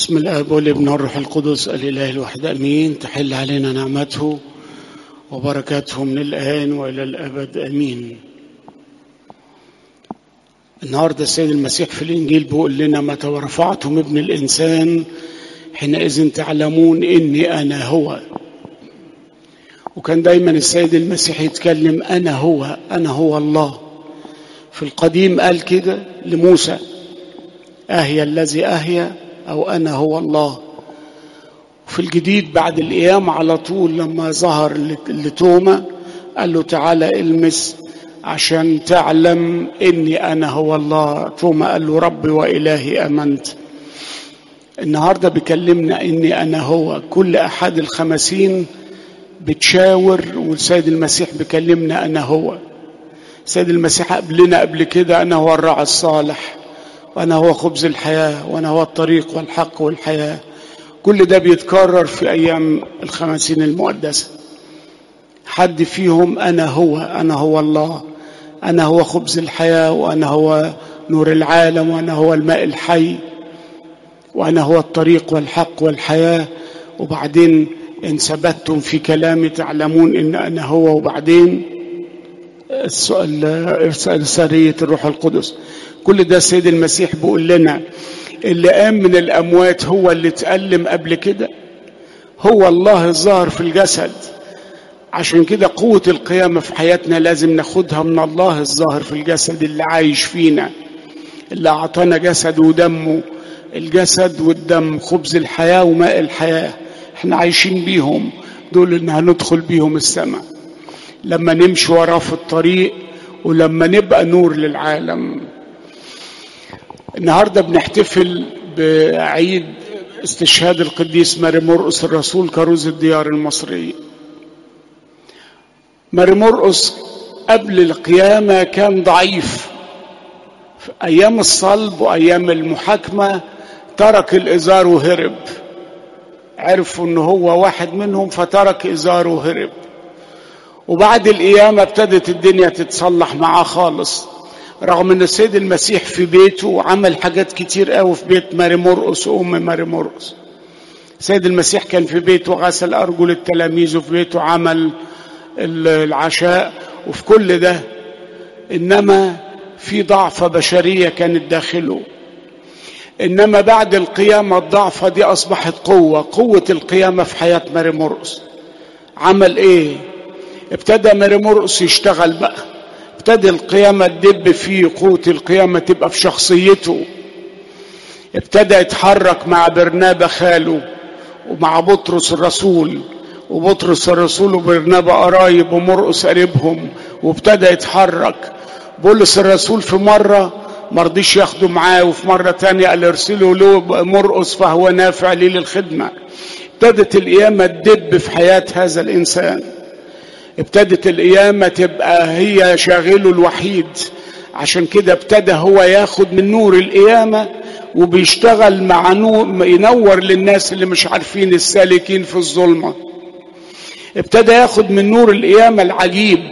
بسم الاب والابن والروح القدس الاله الواحد امين تحل علينا نعمته وبركاته من الان والى الابد امين النهارده السيد المسيح في الانجيل بيقول لنا متى ورفعتم ابن الانسان حينئذ تعلمون اني انا هو وكان دايما السيد المسيح يتكلم انا هو انا هو الله في القديم قال كده لموسى اهيا الذي اهيا او انا هو الله في الجديد بعد القيامة على طول لما ظهر لتوما قال له تعالى المس عشان تعلم اني انا هو الله توما قال له ربي والهي امنت النهاردة بيكلمنا اني انا هو كل احد الخمسين بتشاور والسيد المسيح بيكلمنا انا هو السيد المسيح قبلنا قبل كده انا هو الراعي الصالح وانا هو خبز الحياه وانا هو الطريق والحق والحياه كل ده بيتكرر في ايام الخمسين المقدسه حد فيهم انا هو انا هو الله انا هو خبز الحياه وانا هو نور العالم وانا هو الماء الحي وانا هو الطريق والحق والحياه وبعدين ان ثبتتم في كلامي تعلمون ان انا هو وبعدين السؤال ارسال سريه الروح القدس كل ده السيد المسيح بيقول لنا اللي قام من الاموات هو اللي اتألم قبل كده هو الله الظاهر في الجسد عشان كده قوة القيامة في حياتنا لازم ناخدها من الله الظاهر في الجسد اللي عايش فينا اللي أعطانا جسد ودمه الجسد والدم خبز الحياة وماء الحياة احنا عايشين بيهم دول اللي هندخل بيهم السماء لما نمشي وراه في الطريق ولما نبقى نور للعالم النهارده بنحتفل بعيد استشهاد القديس ماري مرقس الرسول كروز الديار المصرية ماري مرقس قبل القيامة كان ضعيف في أيام الصلب وأيام المحاكمة ترك الإزار وهرب عرفوا إن هو واحد منهم فترك إزاره وهرب وبعد القيامة ابتدت الدنيا تتصلح معاه خالص رغم ان السيد المسيح في بيته وعمل حاجات كتير قوي في بيت ماري مرقس وام ماري مرقس السيد المسيح كان في بيته غسل ارجل التلاميذ وفي بيته عمل العشاء وفي كل ده انما في ضعفه بشريه كانت داخله انما بعد القيامه الضعفه دي اصبحت قوه قوه القيامه في حياه ماري مرقس عمل ايه ابتدى ماري مرقس يشتغل بقى ابتدى القيامة تدب فيه قوة القيامة تبقى في شخصيته ابتدى يتحرك مع برنابا خاله ومع بطرس الرسول وبطرس الرسول وبرنابا قرايب ومرقس قريبهم وابتدى يتحرك بولس الرسول في مرة مرضيش ياخده معاه وفي مرة تانية قال ارسلوا له مرقس فهو نافع لي للخدمة ابتدت القيامة تدب في حياة هذا الإنسان ابتدت القيامة تبقى هي شاغله الوحيد عشان كده ابتدى هو ياخد من نور القيامة وبيشتغل مع نور ينور للناس اللي مش عارفين السالكين في الظلمة ابتدى ياخد من نور القيامة العجيب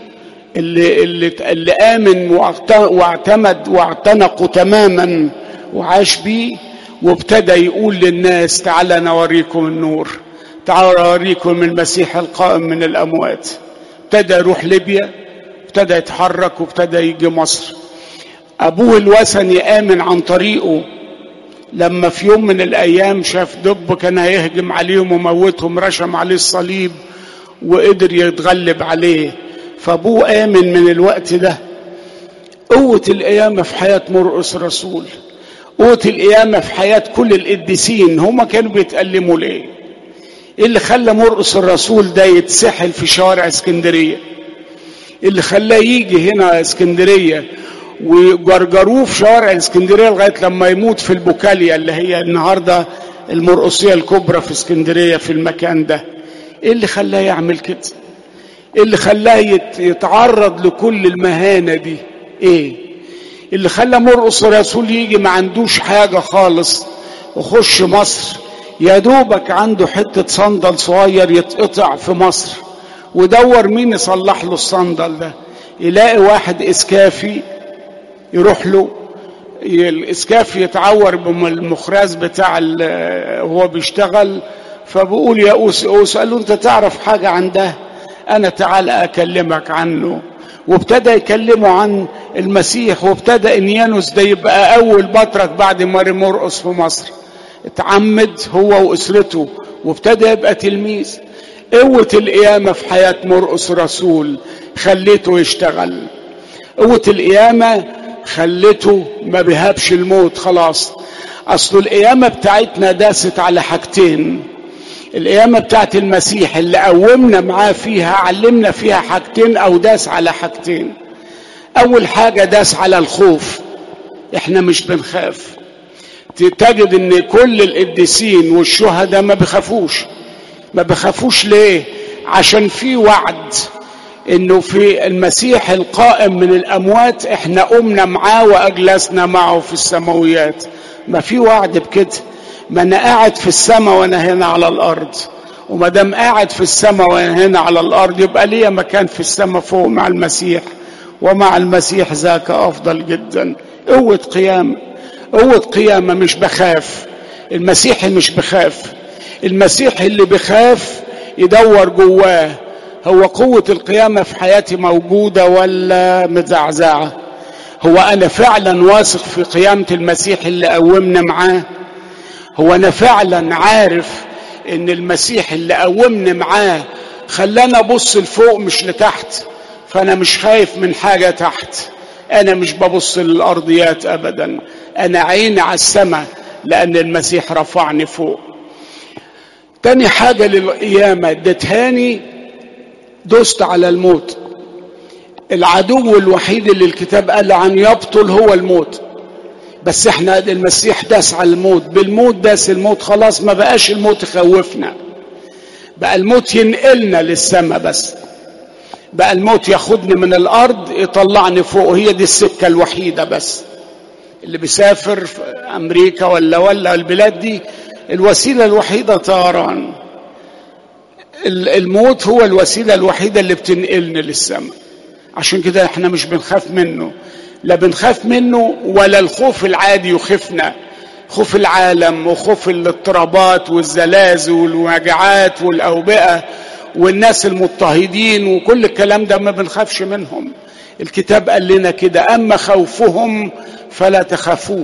اللي, اللي, اللي آمن واعتمد واعتنقه تماما وعاش بيه وابتدى يقول للناس تعالى نوريكم النور تعالوا اوريكم المسيح القائم من الاموات ابتدى يروح ليبيا ابتدى يتحرك وابتدى يجي مصر ابوه الوثني امن عن طريقه لما في يوم من الايام شاف دب كان هيهجم عليهم وموتهم رشم عليه الصليب وقدر يتغلب عليه فابوه امن من الوقت ده قوة القيامة في حياة مرقس الرسول قوة القيامة في حياة كل القديسين هما كانوا بيتألموا ليه ايه اللي خلى مرقس الرسول ده يتسحل في شوارع اسكندريه اللي خلاه يجي هنا اسكندريه وجرجروه في شوارع اسكندريه لغايه لما يموت في البوكاليا اللي هي النهارده المرقصيه الكبرى في اسكندريه في المكان ده ايه اللي خلاه يعمل كده ايه اللي خلاه يتعرض لكل المهانه دي ايه اللي خلى مرقس الرسول يجي ما عندوش حاجه خالص وخش مصر يا دوبك عنده حتة صندل صغير يتقطع في مصر ودور مين يصلح له الصندل ده يلاقي واحد اسكافي يروح له الاسكاف يتعور بالمخراز بتاع هو بيشتغل فبقول يا اوس اوس قال له انت تعرف حاجه عن ده انا تعال اكلمك عنه وابتدى يكلمه عن المسيح وابتدى انيانوس ده يبقى اول بطرك بعد ماري مرقص في مصر اتعمد هو واسرته وابتدى يبقى تلميذ قوة القيامة في حياة مرقص رسول خليته يشتغل قوة القيامة خلته ما بيهابش الموت خلاص اصل القيامة بتاعتنا داست على حاجتين القيامة بتاعت المسيح اللي قومنا معاه فيها علمنا فيها حاجتين او داس على حاجتين اول حاجة داس على الخوف احنا مش بنخاف تجد ان كل القديسين والشهداء ما بيخافوش ما بيخافوش ليه عشان في وعد انه في المسيح القائم من الاموات احنا قمنا معاه واجلسنا معه في السماويات ما في وعد بكده ما انا قاعد في السماء وانا هنا على الارض وما دام قاعد في السماء وانا هنا على الارض يبقى ليا مكان في السماء فوق مع المسيح ومع المسيح ذاك افضل جدا قوه قيامه قوه قيامه مش بخاف المسيحي مش بخاف المسيحي اللي بخاف يدور جواه هو قوة القيامة في حياتي موجودة ولا مزعزعة هو أنا فعلا واثق في قيامة المسيح اللي قومنا معاه هو أنا فعلا عارف إن المسيح اللي قومنا معاه خلاني أبص لفوق مش لتحت فأنا مش خايف من حاجة تحت أنا مش ببص للأرضيات أبدا أنا عيني على السماء لأن المسيح رفعني فوق تاني حاجة للقيامة ادتهاني دست على الموت العدو الوحيد اللي الكتاب قال عن يبطل هو الموت بس احنا المسيح داس على الموت بالموت داس الموت خلاص ما بقاش الموت يخوفنا بقى الموت ينقلنا للسماء بس بقى الموت ياخدني من الارض يطلعني فوق هي دي السكه الوحيده بس اللي بيسافر في امريكا ولا ولا البلاد دي الوسيله الوحيده طيران الموت هو الوسيله الوحيده اللي بتنقلنا للسماء عشان كده احنا مش بنخاف منه لا بنخاف منه ولا الخوف العادي يخفنا خوف العالم وخوف الاضطرابات والزلازل والوجعات والاوبئه والناس المضطهدين وكل الكلام ده ما بنخافش منهم الكتاب قال لنا كده اما خوفهم فلا تخافوه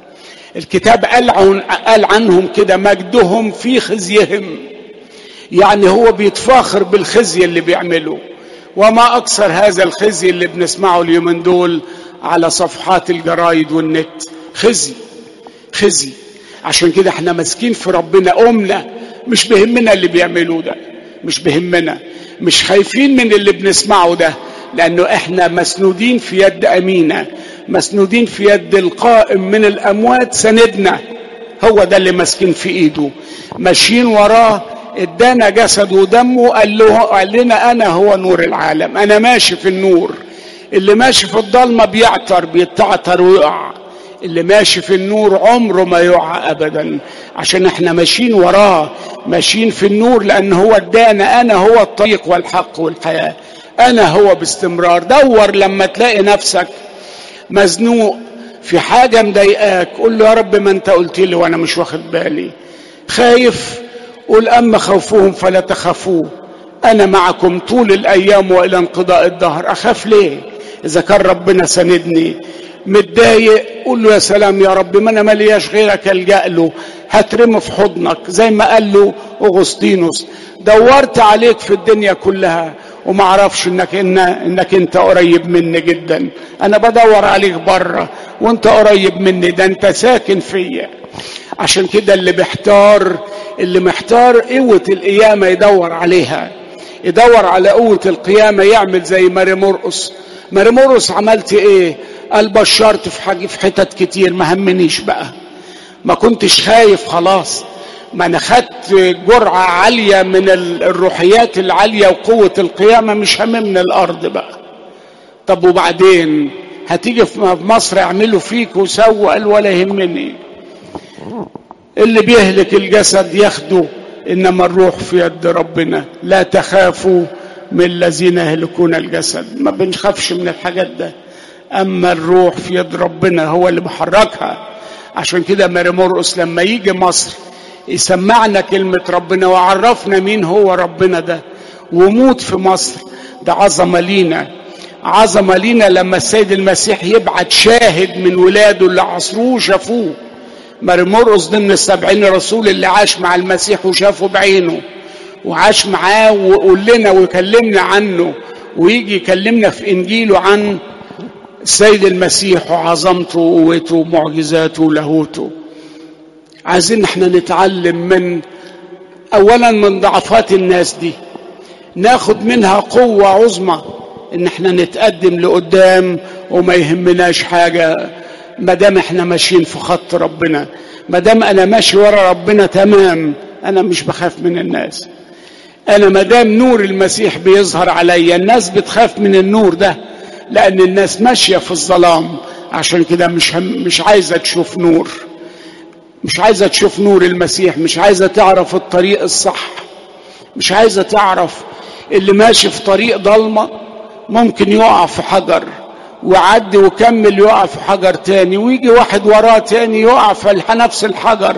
الكتاب قال, عن قال عنهم كده مجدهم في خزيهم يعني هو بيتفاخر بالخزي اللي بيعمله وما اكثر هذا الخزي اللي بنسمعه اليومين دول على صفحات الجرايد والنت خزي خزي عشان كده احنا ماسكين في ربنا قمنا مش بهمنا اللي بيعملوه ده مش بهمنا مش خايفين من اللي بنسمعه ده لانه احنا مسنودين في يد امينه مسنودين في يد القائم من الاموات سندنا هو ده اللي ماسكين في ايده ماشيين وراه ادانا جسد ودمه قال, له قال لنا انا هو نور العالم انا ماشي في النور اللي ماشي في الضلمه بيعتر بيتعتر ويقع اللي ماشي في النور عمره ما يقع ابدا عشان احنا ماشيين وراه ماشيين في النور لان هو ادانا انا هو الطريق والحق والحياه انا هو باستمرار دور لما تلاقي نفسك مزنوق في حاجه مضايقاك قول له يا رب ما انت قلت لي وانا مش واخد بالي خايف قل اما خوفهم فلا تخافوه انا معكم طول الايام والى انقضاء الدهر اخاف ليه اذا كان ربنا سندني متضايق قول له يا سلام يا رب ما انا ملياش غيرك الجا له هترمي في حضنك زي ما قال له اغسطينوس دورت عليك في الدنيا كلها وما اعرفش انك إن انك انت قريب مني جدا انا بدور عليك بره وانت قريب مني ده انت ساكن فيا عشان كده اللي بيحتار اللي محتار قوة القيامة يدور عليها يدور على قوة القيامة يعمل زي ماري مرقص ماري مرقص عملت ايه قال بشرت في حاجة في حتت كتير ما همنيش بقى ما كنتش خايف خلاص ما انا خدت جرعة عالية من الروحيات العالية وقوة القيامة مش هممنا الارض بقى طب وبعدين هتيجي في مصر يعملوا فيك وسووا قال ولا يهمني اللي بيهلك الجسد ياخده انما الروح في يد ربنا لا تخافوا من الذين يهلكون الجسد ما بنخافش من الحاجات ده اما الروح في يد ربنا هو اللي محركها عشان كده ماري مرقس لما يجي مصر يسمعنا كلمة ربنا وعرفنا مين هو ربنا ده وموت في مصر ده عظمة لينا عظمة لينا لما السيد المسيح يبعت شاهد من ولاده اللي عصروه وشافوه ماري مرقس ضمن السبعين رسول اللي عاش مع المسيح وشافه بعينه وعاش معاه وقول لنا ويكلمنا عنه ويجي يكلمنا في انجيله عن السيد المسيح وعظمته وقوته ومعجزاته ولاهوته عايزين احنا نتعلم من اولا من ضعفات الناس دي ناخد منها قوة عظمى ان احنا نتقدم لقدام وما يهمناش حاجة ما دام احنا ماشيين في خط ربنا ما دام انا ماشي ورا ربنا تمام انا مش بخاف من الناس انا ما دام نور المسيح بيظهر عليا الناس بتخاف من النور ده لان الناس ماشيه في الظلام عشان كده مش هم مش عايزه تشوف نور مش عايزه تشوف نور المسيح مش عايزه تعرف الطريق الصح مش عايزه تعرف اللي ماشي في طريق ضلمه ممكن يقع في حجر ويعدي وكمل يقع في حجر تاني ويجي واحد وراه تاني يقع في نفس الحجر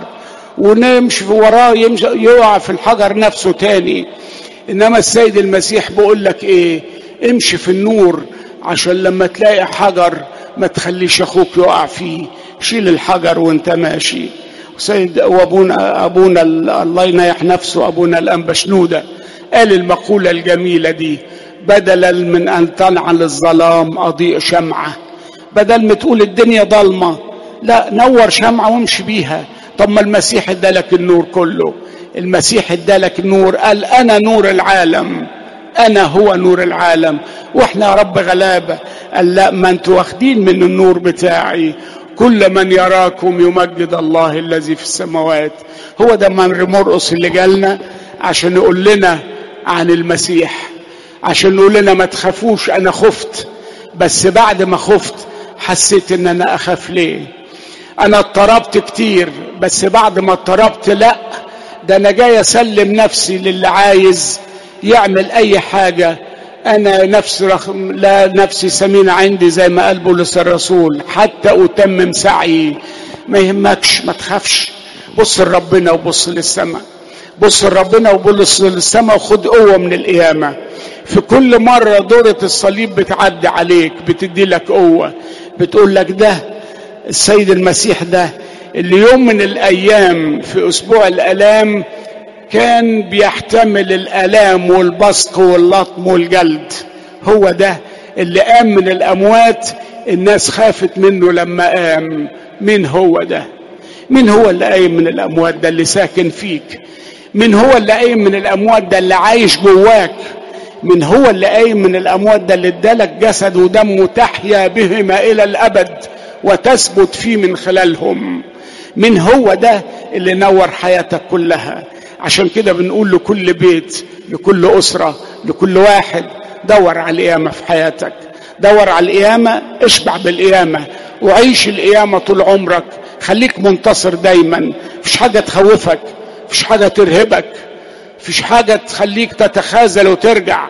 ونمشي وراه يمشي يقع في الحجر نفسه تاني انما السيد المسيح بيقول لك ايه امشي في النور عشان لما تلاقي حجر ما تخليش اخوك يقع فيه شيل الحجر وانت ماشي سيد وابونا ابونا الله ينيح نفسه ابونا الانبا شنوده قال المقوله الجميله دي بدلا من ان تلعن الظلام اضيء شمعه بدل ما تقول الدنيا ضلمه لا نور شمعه وامشي بيها طب ما المسيح ادالك النور كله المسيح ادالك النور قال انا نور العالم انا هو نور العالم واحنا يا رب غلابه قال لا ما انتوا واخدين من النور بتاعي كل من يراكم يمجد الله الذي في السماوات هو ده من مرقص اللي جالنا عشان يقول لنا عن المسيح عشان يقول لنا ما تخافوش انا خفت بس بعد ما خفت حسيت ان انا اخاف ليه انا اضطربت كتير بس بعد ما اضطربت لا ده انا جاي اسلم نفسي للي عايز يعمل اي حاجه انا نفس رخم لا نفسي سمينة عندي زي ما قال بولس الرسول حتى اتمم سعي ما يهمكش ما تخافش بص لربنا وبص للسماء بص لربنا وبص للسماء وخد قوه من القيامه في كل مره دورة الصليب بتعدي عليك بتدي لك قوه بتقول لك ده السيد المسيح ده اللي يوم من الايام في اسبوع الالام كان بيحتمل الالام والبصق واللطم والجلد هو ده اللي قام من الاموات الناس خافت منه لما قام مين هو ده مين هو اللي قايم من الاموات ده اللي ساكن فيك مين هو اللي قايم من الاموات ده اللي عايش جواك من هو اللي قايم من الاموات ده اللي ادالك جسد ودم تحيا بهما الى الابد وتثبت فيه من خلالهم من هو ده اللي نور حياتك كلها عشان كده بنقول لكل بيت لكل أسرة لكل واحد دور على القيامة في حياتك دور على القيامة اشبع بالقيامة وعيش القيامة طول عمرك خليك منتصر دايما مفيش حاجة تخوفك مفيش حاجة ترهبك مفيش حاجة تخليك تتخاذل وترجع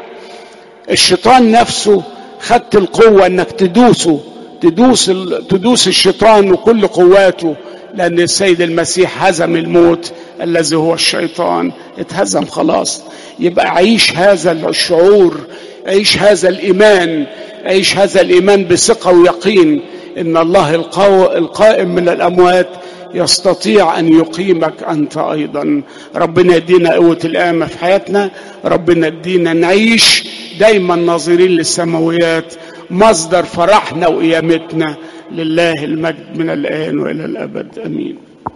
الشيطان نفسه خدت القوة انك تدوسه تدوس تدوس الشيطان وكل قواته لأن السيد المسيح هزم الموت الذي هو الشيطان اتهزم خلاص يبقى عيش هذا الشعور عيش هذا الإيمان عيش هذا الإيمان بثقة ويقين إن الله القائم من الأموات يستطيع أن يقيمك أنت أيضا ربنا يدينا قوة القيامة في حياتنا ربنا يدينا نعيش دايما ناظرين للسماويات مصدر فرحنا وقيامتنا لله المجد من الآن وإلى الأبد أمين